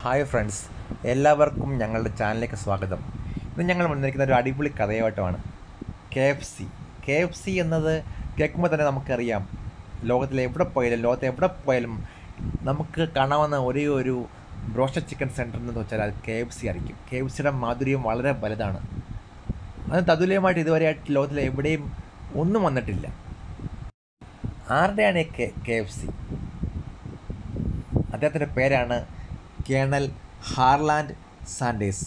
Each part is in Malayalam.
ഹായ് ഫ്രണ്ട്സ് എല്ലാവർക്കും ഞങ്ങളുടെ ചാനലിലേക്ക് സ്വാഗതം ഇന്ന് ഞങ്ങൾ വന്നിരിക്കുന്ന ഒരു അടിപൊളി കഥയായിട്ടാണ് K F C K F C എന്നത് കേൾക്കുമ്പോൾ തന്നെ നമുക്കറിയാം ലോകത്തിൽ എവിടെ പോയാലും ലോകത്ത് എവിടെ പോയാലും നമുക്ക് കാണാവുന്ന ഒരേ ഒരു ബ്രോസ്റ്റർ ചിക്കൻ സെൻറ്റർ എന്ന് വെച്ചാൽ അത് കെ എഫ് സി ആയിരിക്കും കെ എഫ് സിയുടെ മാധുര്യം വളരെ വലുതാണ് അത് തതുല്യമായിട്ട് ഇതുവരെയായിട്ട് ലോകത്തിൽ എവിടെയും ഒന്നും വന്നിട്ടില്ല ആരുടെയാണ് കെ കെ എഫ് സി അദ്ദേഹത്തിൻ്റെ പേരാണ് കേണൽ ഹാർലാൻഡ് സാൻഡേഴ്സ്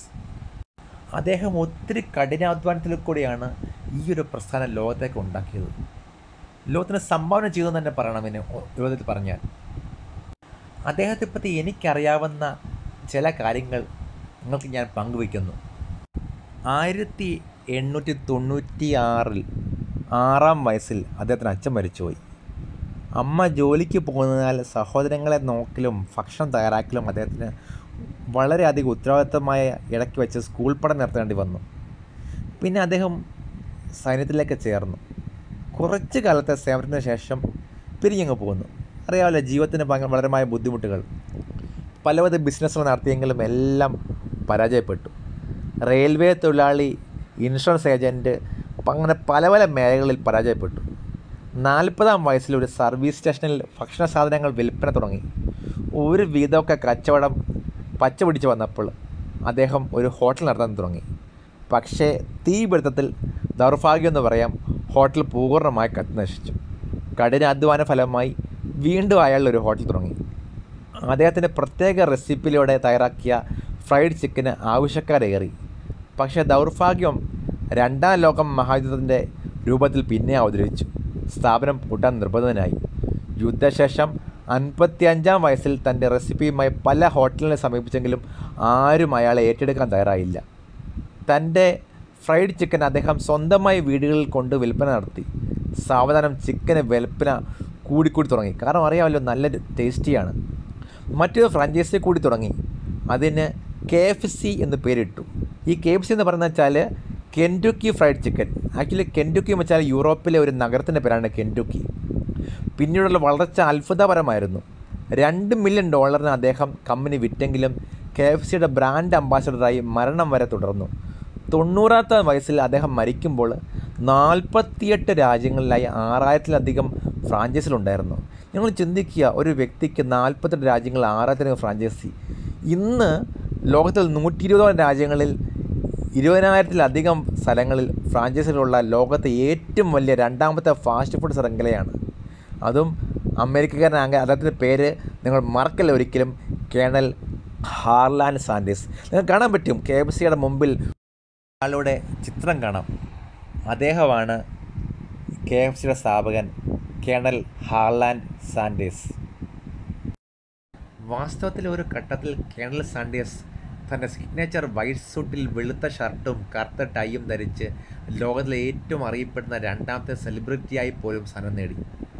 അദ്ദേഹം ഒത്തിരി കഠിനാധ്വാനത്തിൽ കൂടിയാണ് ഈ ഒരു പ്രസ്ഥാനം ലോകത്തേക്ക് ഉണ്ടാക്കിയത് ലോകത്തിന് സംഭാവന ചെയ്തെന്ന് തന്നെ പറയണം ഇതിന് ലോകത്തിൽ പറഞ്ഞാൽ അദ്ദേഹത്തെ പറ്റി എനിക്കറിയാവുന്ന ചില കാര്യങ്ങൾ നിങ്ങൾക്ക് ഞാൻ പങ്കുവയ്ക്കുന്നു ആയിരത്തി എണ്ണൂറ്റി തൊണ്ണൂറ്റി ആറിൽ ആറാം വയസ്സിൽ അദ്ദേഹത്തിന് അച്ഛൻ മരിച്ചുപോയി അമ്മ ജോലിക്ക് പോകുന്നതിനാൽ സഹോദരങ്ങളെ നോക്കലും ഭക്ഷണം തയ്യാറാക്കലും അദ്ദേഹത്തിന് വളരെയധികം ഉത്തരവാദിത്തമായ ഇടയ്ക്ക് വെച്ച് സ്കൂൾ പഠനം നടത്തേണ്ടി വന്നു പിന്നെ അദ്ദേഹം സൈന്യത്തിലേക്ക് ചേർന്നു കുറച്ച് കാലത്തെ സേവനത്തിന് ശേഷം പിരിഞ്ഞങ്ങ് പോകുന്നു അറിയാമല്ലോ ജീവിതത്തിന് ഭയങ്കര വളരെമായ ബുദ്ധിമുട്ടുകൾ പലവിധ ബിസിനസ്സുകൾ നടത്തിയെങ്കിലും എല്ലാം പരാജയപ്പെട്ടു റെയിൽവേ തൊഴിലാളി ഇൻഷുറൻസ് ഏജൻറ്റ് അങ്ങനെ പല പല മേഖലകളിൽ പരാജയപ്പെട്ടു നാൽപ്പതാം വയസ്സിൽ ഒരു സർവീസ് സ്റ്റേഷനിൽ ഭക്ഷണ സാധനങ്ങൾ വിൽപ്പന തുടങ്ങി ഒരു വീതമൊക്കെ കച്ചവടം പച്ച പിടിച്ച് വന്നപ്പോൾ അദ്ദേഹം ഒരു ഹോട്ടൽ നടത്താൻ തുടങ്ങി പക്ഷേ തീപിടുത്തത്തിൽ ദൗർഭാഗ്യം എന്ന് പറയാം ഹോട്ടൽ പൂർണ്ണമായി കത്തി നശിച്ചു കഠിനാധ്വാന ഫലമായി വീണ്ടും അയാൾ ഒരു ഹോട്ടൽ തുടങ്ങി അദ്ദേഹത്തിൻ്റെ പ്രത്യേക റെസിപ്പിയിലൂടെ തയ്യാറാക്കിയ ഫ്രൈഡ് ചിക്കന് ആവശ്യക്കാരേറി പക്ഷേ ദൗർഭാഗ്യം രണ്ടാം ലോകം മഹായുദ്ധത്തിൻ്റെ രൂപത്തിൽ പിന്നെ അവതരിച്ചു സ്ഥാപനം പൂട്ടാൻ നിർബന്ധിതനായി യുദ്ധശേഷം അൻപത്തിയഞ്ചാം വയസ്സിൽ തൻ്റെ റെസിപ്പിയുമായി പല ഹോട്ടലിനെ സമീപിച്ചെങ്കിലും ആരും അയാളെ ഏറ്റെടുക്കാൻ തയ്യാറായില്ല തൻ്റെ ഫ്രൈഡ് ചിക്കൻ അദ്ദേഹം സ്വന്തമായി വീടുകളിൽ കൊണ്ട് വിൽപ്പന നടത്തി സാവധാനം ചിക്കന് വിൽപ്പന കൂടിക്കൂടി തുടങ്ങി കാരണം അറിയാമല്ലോ നല്ല ടേസ്റ്റിയാണ് മറ്റൊരു ഫ്രാഞ്ചൈസി കൂടി തുടങ്ങി അതിന് കെ എഫ് സി എന്ന് പേരിട്ടു ഈ കെ എഫ് സി എന്ന് പറയുന്നത് വെച്ചാൽ Kentucky fried chicken actually Kentucky എന്ന് വെച്ചാൽ യൂറോപ്പിലെ ഒരു നഗരത്തിൻ്റെ പേരാണ് കെൻറ്റുക്കി പിന്നീടുള്ള വളർച്ച അത്ഭുതപരമായിരുന്നു രണ്ട് മില്യൺ ഡോളറിന് അദ്ദേഹം കമ്പനി വിറ്റെങ്കിലും കെ എഫ് സിയുടെ ബ്രാൻഡ് അംബാസഡറായി മരണം വരെ തുടർന്നു തൊണ്ണൂറാമത്തെ വയസ്സിൽ അദ്ദേഹം മരിക്കുമ്പോൾ നാൽപ്പത്തിയെട്ട് രാജ്യങ്ങളിലായി ആറായിരത്തിലധികം ഫ്രാഞ്ചൈസിലുണ്ടായിരുന്നു നിങ്ങൾ ചിന്തിക്കുക ഒരു വ്യക്തിക്ക് നാൽപ്പത്തെട്ട് രാജ്യങ്ങളിൽ ആറായിരത്തിലധികം ഫ്രാഞ്ചൈസി ഇന്ന് ലോകത്തിൽ നൂറ്റി ഇരുപതോളം രാജ്യങ്ങളിൽ ഇരുപതിനായിരത്തിലധികം സ്ഥലങ്ങളിൽ ഫ്രാഞ്ചൈസികളുള്ള ലോകത്തെ ഏറ്റവും വലിയ രണ്ടാമത്തെ ഫാസ്റ്റ് ഫുഡ് ശൃംഖലയാണ് അതും അമേരിക്കക്കാരനാകെ അദ്ദേഹത്തിൻ്റെ പേര് നിങ്ങൾ മറക്കല്ല ഒരിക്കലും കേണൽ ഹാർലാൻ സാൻഡേഴ്സ് നിങ്ങൾക്ക് കാണാൻ പറ്റും കെ എഫ് സിയുടെ മുമ്പിൽ ആളുടെ ചിത്രം കാണാം അദ്ദേഹമാണ് കെ എഫ് സിയുടെ സ്ഥാപകൻ കേണൽ ഹാർലാൻ സാൻഡേഴ്സ് വാസ്തവത്തിൽ ഒരു ഘട്ടത്തിൽ കേണൽ സാൻഡേഴ്സ് തൻ്റെ സിഗ്നേച്ചർ വൈറ്റ് സൂട്ടിൽ വെളുത്ത ഷർട്ടും കറുത്ത ടൈയും ധരിച്ച് ലോകത്തിലെ ഏറ്റവും അറിയപ്പെടുന്ന രണ്ടാമത്തെ സെലിബ്രിറ്റിയായി പോലും സ്ഥാനം നേടി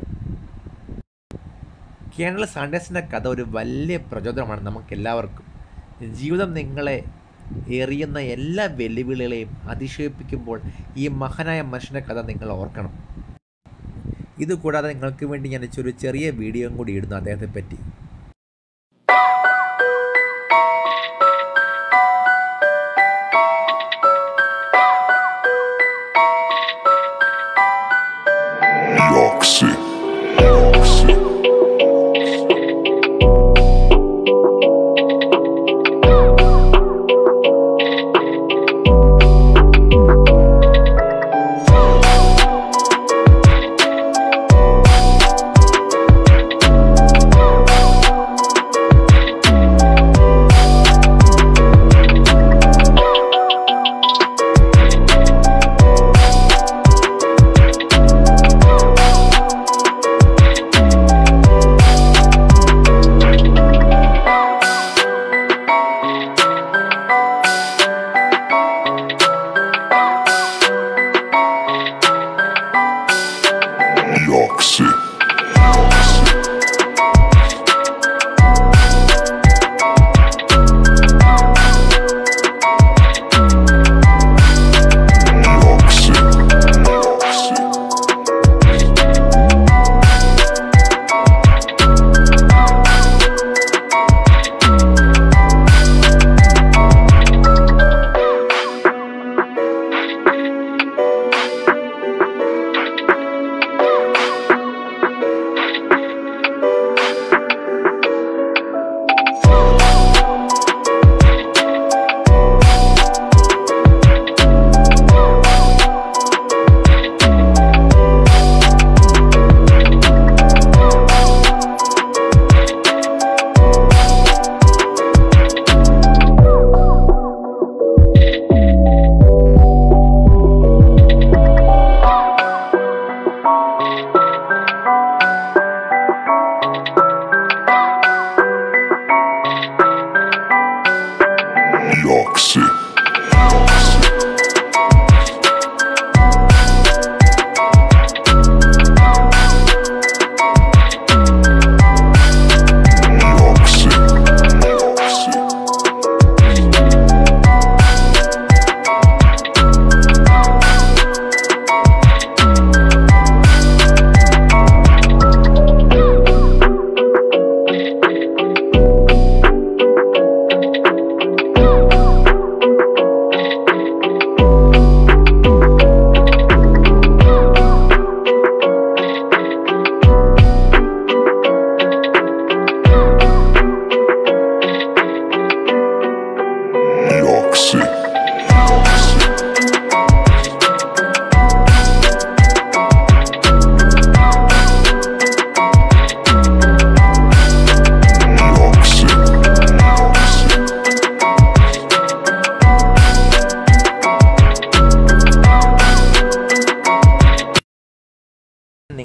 കേണൽ സാൻഡേഴ്സിൻ്റെ കഥ ഒരു വലിയ പ്രചോദനമാണ് നമുക്ക് എല്ലാവർക്കും ജീവിതം നിങ്ങളെ എറിയുന്ന എല്ലാ വെല്ലുവിളികളെയും അതിശയിപ്പിക്കുമ്പോൾ ഈ മഹാനായ മനുഷ്യൻ്റെ കഥ നിങ്ങൾ ഓർക്കണം ഇതുകൂടാതെ നിങ്ങൾക്ക് വേണ്ടി ഞാൻ ഒരു ചെറിയ വീഡിയോയും കൂടി ഇടുന്നു അദ്ദേഹത്തെ പറ്റി Yoxi. Yoxi.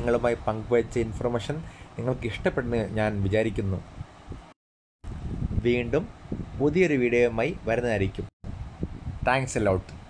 നിങ്ങളുമായി പങ്കുവച്ച ഇൻഫർമേഷൻ നിങ്ങൾക്ക് ഇഷ്ടപ്പെടുന്നു ഞാൻ വിചാരിക്കുന്നു വീണ്ടും പുതിയൊരു വീഡിയോയുമായി വരുന്നതായിരിക്കും താങ്ക്സ് എ ലോട്ട്